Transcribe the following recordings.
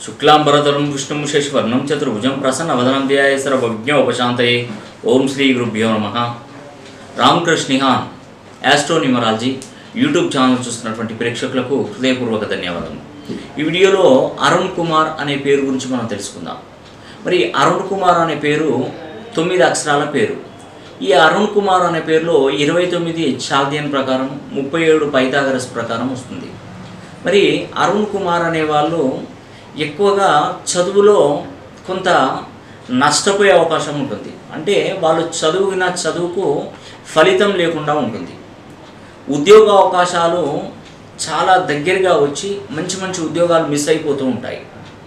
శుక్లాంబరధరం విష్ణుం శశివర్ణం చతుర్భుజం ప్రసన్నవదనం ధ్యాయ సర్వజ్ఞ ఉపశాంతయే ఓం శ్రీ గురుభ్యో నమ రామకృష్ణిహాన్ యాస్ట్రోన్యూమరాలజీ యూట్యూబ్ ఛానల్ చూస్తున్నటువంటి ప్రేక్షకులకు హృదయపూర్వక ధన్యవాదాలు ఈ వీడియోలో అరుణ్ కుమార్ అనే పేరు గురించి మనం తెలుసుకుందాం మరి అరుణ్ కుమార్ అనే పేరు తొమ్మిది అక్షరాల పేరు ఈ అరుణ్ కుమార్ అనే పేరులో ఇరవై తొమ్మిది చాల్దియన్ ప్రకారం ముప్పై ఏడు పైథాగరస్ ప్రకారం వస్తుంది మరి అరుణ్ కుమార్ అనే వాళ్ళు ఎక్కువగా చదువులో కొంత నష్టపోయే అవకాశం ఉంటుంది అంటే వాళ్ళు చదువుకున్న చదువుకు ఫలితం లేకుండా ఉంటుంది ఉద్యోగ అవకాశాలు చాలా దగ్గరగా వచ్చి మంచి మంచి ఉద్యోగాలు మిస్ అయిపోతూ ఉంటాయి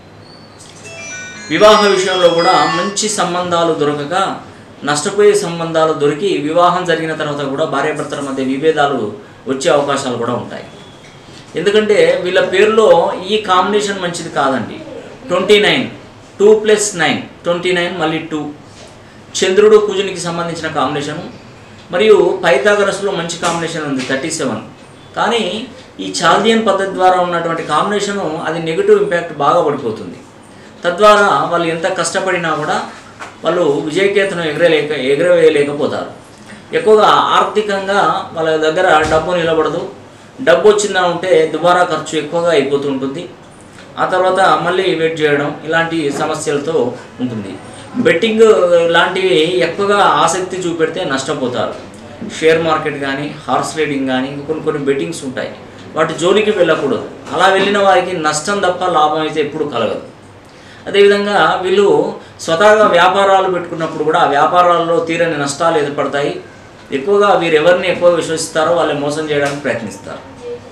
వివాహ విషయంలో కూడా మంచి సంబంధాలు దొరకక నష్టపోయే సంబంధాలు దొరికి వివాహం జరిగిన తర్వాత కూడా భార్యాభర్తల మధ్య విభేదాలు వచ్చే అవకాశాలు కూడా ఉంటాయి ఎందుకంటే వీళ్ళ పేరులో ఈ కాంబినేషన్ మంచిది కాదండి twenty nine two plus nine twenty nine మళ్ళీ టూ చంద్రుడు కుజునికి సంబంధించిన కాంబినేషను మరియు పైథాగరస్లో మంచి కాంబినేషన్ ఉంది థర్టీ సెవెన్ కానీ ఈ చాల్దియన్ పద్ధతి ద్వారా ఉన్నటువంటి కాంబినేషను అది నెగిటివ్ ఇంపాక్ట్ బాగా పడిపోతుంది తద్వారా వాళ్ళు ఎంత కష్టపడినా కూడా వాళ్ళు విజయకేతనం ఎగరలేక ఎగరవేయలేకపోతారు ఎక్కువగా ఆర్థికంగా వాళ్ళ దగ్గర డబ్బు నిలబడదు డబ్బు వచ్చిందా ఉంటే దుబారా ఖర్చు ఎక్కువగా అయిపోతూ ఉంటుంది ఆ తర్వాత మళ్ళీ వెయిట్ చేయడం ఇలాంటి సమస్యలతో ఉంటుంది బెట్టింగ్ లాంటివి ఎక్కువగా ఆసక్తి చూపెడితే నష్టపోతారు షేర్ మార్కెట్ కానీ హార్స్ రైడింగ్ కానీ ఇంకా కొన్ని కొన్ని బెట్టింగ్స్ ఉంటాయి వాటి జోలికి వెళ్ళకూడదు అలా వెళ్ళిన వారికి నష్టం తప్ప లాభం అయితే ఎప్పుడు కలగదు అదేవిధంగా వీళ్ళు స్వతహాగా వ్యాపారాలు పెట్టుకున్నప్పుడు కూడా ఆ వ్యాపారాల్లో తీరని నష్టాలు ఏర్పడతాయి ఎక్కువగా వీరు ఎవరిని ఎక్కువ విశ్వసిస్తారో వాళ్ళని మోసం చేయడానికి ప్రయత్నిస్తారు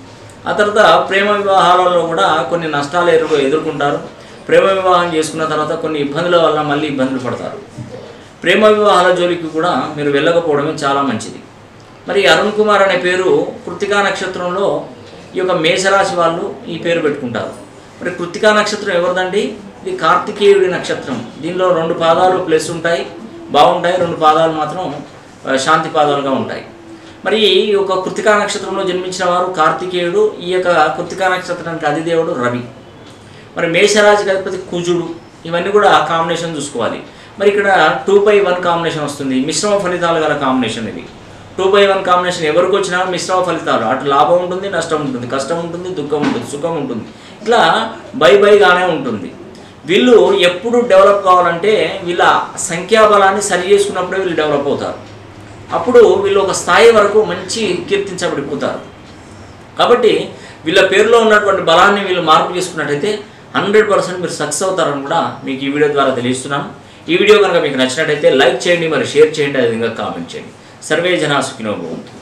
ఆ తర్వాత ప్రేమ వివాహాలలో కూడా కొన్ని నష్టాలు ఎదురు ఎదుర్కొంటారు ప్రేమ వివాహం చేసుకున్న తర్వాత కొన్ని ఇబ్బందుల వల్ల మళ్ళీ ఇబ్బందులు పడతారు ప్రేమ వివాహాల జోలికి కూడా మీరు వెళ్ళకపోవడమే చాలా మంచిది మరి అరుణ్ కుమార్ అనే పేరు కృతికా నక్షత్రంలో ఈ యొక్క మేషరాశి వాళ్ళు ఈ పేరు పెట్టుకుంటారు మరి కృతికా నక్షత్రం ఎవరిదండి ఇది కార్తికేయుడి నక్షత్రం దీనిలో రెండు పాదాలు ప్లస్ ఉంటాయి బాగుంటాయి రెండు పాదాలు మాత్రం ఆ, శాంతి పాదాలుగా ఉంటాయి మరి ఈ యొక్క కృతికా నక్షత్రంలో జన్మించిన వారు కార్తికేయుడు ఈ యొక్క కృతికా నక్షత్రానికి అధిదేవుడు రవి మరి మేషరాశికి అధిపతి కుజుడు ఇవన్నీ కూడా కాంబినేషన్ చూసుకోవాలి మరి ఇక్కడ టూ బై వన్ కాంబినేషన్ వస్తుంది మిశ్రమ ఫలితాలు గల కాంబినేషన్ ఇది టూ బై వన్ కాంబినేషన్ ఎవరికి వచ్చినా మిశ్రమ ఫలితాలు అటు లాభం ఉంటుంది నష్టం ఉంటుంది కష్టం ఉంటుంది దుఃఖం ఉంటుంది సుఖం ఉంటుంది ఇట్లా బై బైగానే ఉంటుంది వీళ్ళు ఎప్పుడు డెవలప్ కావాలంటే వీళ్ళ సంఖ్యాబలాన్ని సరి చేసుకున్నప్పుడే వీళ్ళు డెవలప్ అవుతారు అప్పుడు వీళ్ళు ఒక స్థాయి వరకు మంచి కీర్తించబడిపోతారు కాబట్టి వీళ్ళ పేరులో ఉన్నటువంటి బలాన్ని వీళ్ళు మార్పు చేసుకున్నట్టయితే హండ్రెడ్ పర్సెంట్ మీరు సక్సెస్ అవుతారని కూడా మీకు ఈ వీడియో ద్వారా తెలియజేస్తున్నాను ఈ వీడియో కనుక మీకు నచ్చినట్టయితే లైక్ చేయండి మరి షేర్ చేయండి అదేవిధంగా కామెంట్ చేయండి సర్వే జనా సుఖినో భవంతు